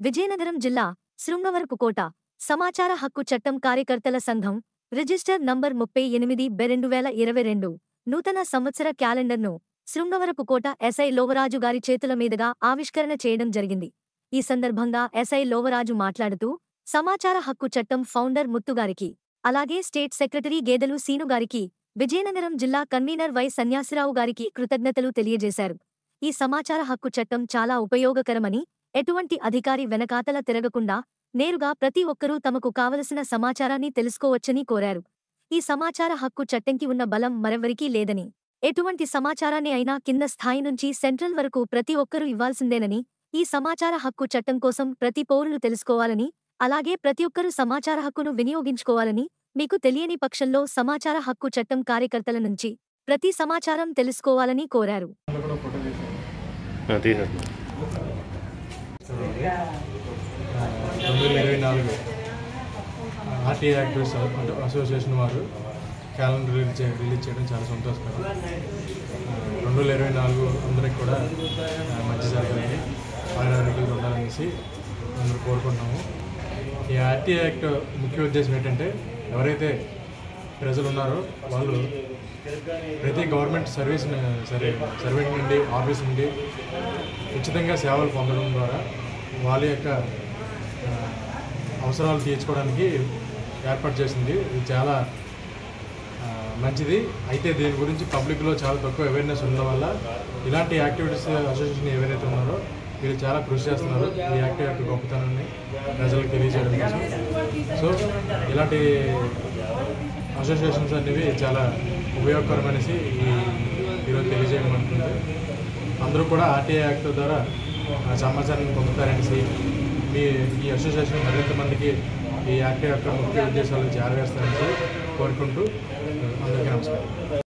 విజయనగరం జిల్లా శృంగవరపుకోట సమాచార హక్కు చట్టం కార్యకర్తల సంఘం రిజిస్టర్ నంబర్ ముప్పై ఎనిమిది బెరెండు వేల ఇరవై రెండు నూతన సంవత్సర క్యాలెండర్ను శృంగవరపుకోట ఎస్ఐ లోవరాజు గారి చేతుల మీదుగా ఆవిష్కరణ చేయడం జరిగింది ఈ సందర్భంగా ఎస్ఐ లోవరాజు మాట్లాడుతూ సమాచార హక్కు చట్టం ఫౌండర్ ముత్తుగారికి అలాగే స్టేట్ సెక్రటరీ గేదెలు సీను గారికి విజయనగరం జిల్లా కన్వీనర్ వై సన్యాసిరావు గారికి కృతజ్ఞతలు తెలియజేశారు ఈ సమాచార హక్కు చట్టం చాలా ఉపయోగకరమని ఎటువంటి అధికారి వెనకాతల తిరగకుండా నేరుగా ప్రతి ఒక్కరూ తమకు కావలసిన సమాచారాన్ని తెలుసుకోవచ్చని కోరారు ఈ సమాచార హక్కు చట్టంకి ఉన్న బలం మరెవరికీ లేదని ఎటువంటి సమాచారాన్ని అయినా కింద స్థాయి నుంచి సెంట్రల్ వరకు ప్రతి ఒక్కరూ ఇవ్వాల్సిందేనని ఈ సమాచార హక్కు చట్టం కోసం ప్రతి పౌరులు తెలుసుకోవాలని అలాగే ప్రతి ఒక్కరూ సమాచార హక్కును వినియోగించుకోవాలని మీకు తెలియని పక్షంలో సమాచార హక్కు చట్టం కార్యకర్తల నుంచి ప్రతి సమాచారం తెలుసుకోవాలని కోరారు తీసేస్తున్నా రెండు వేల ఇరవై నాలుగు ఆర్టీ యాక్టివిస్ట్ అంటే అసోసియేషన్ వారు క్యాలెండర్ రిలీజ్ చే రిలీజ్ చేయడం చాలా సంతోషకరం ఆ, రెండు వేల ఇరవై నాలుగు అందరికి కూడా ఆ, మంచి జరగాలని ఆరోగ్యాలు ఉండాలనేసి అందరూ కోరుకుంటున్నాము ఈ ఆర్టీ యాక్ట్ ముఖ్య ఉద్దేశం ఏంటంటే ఎవరైతే ప్రజలు ఉన్నారో వాళ్ళు ప్రతి గవర్నమెంట్ సర్వీస్ సరే సర్వెంట్ నుండి ఆఫీస్ నుండి ఉచితంగా సేవలు పొందడం ద్వారా వాళ్ళ యొక్క ఆ, అవసరాలు తీర్చుకోవడానికి ఏర్పాటు చేసింది ఇది చాలా ఆ, మంచిది అయితే దీని గురించి పబ్లిక్లో చాలా తక్కువ అవేర్నెస్ ఉండడం వల్ల ఇలాంటి యాక్టివిటీస్ అసోసియేషన్ ఎవరైతే ఉన్నారో వీళ్ళు చాలా కృషి చేస్తున్నారు ఈ యాక్టివ్ యొక్క గొప్పతనాన్ని ప్రజలకు తెలియజేయడం కోసం సో ఇలాంటి అసోసియేషన్స్ అనేవి చాలా ఉపయోగకరమనేసి ఈ ఈరోజు తెలియజేయడం అనుకుంది అందరూ కూడా ఆర్టీఐ యాక్ట్ ద్వారా ఆ సమాచారాన్ని పొందుతారనేసి మీ ఈ అసోసియేషన్ మరింత మందికి ఈ యాక్ట్ యొక్క ముఖ్య ఉద్దేశాలు చేరవేస్తారనేసి కోరుకుంటూ అందరికీ నమస్కారం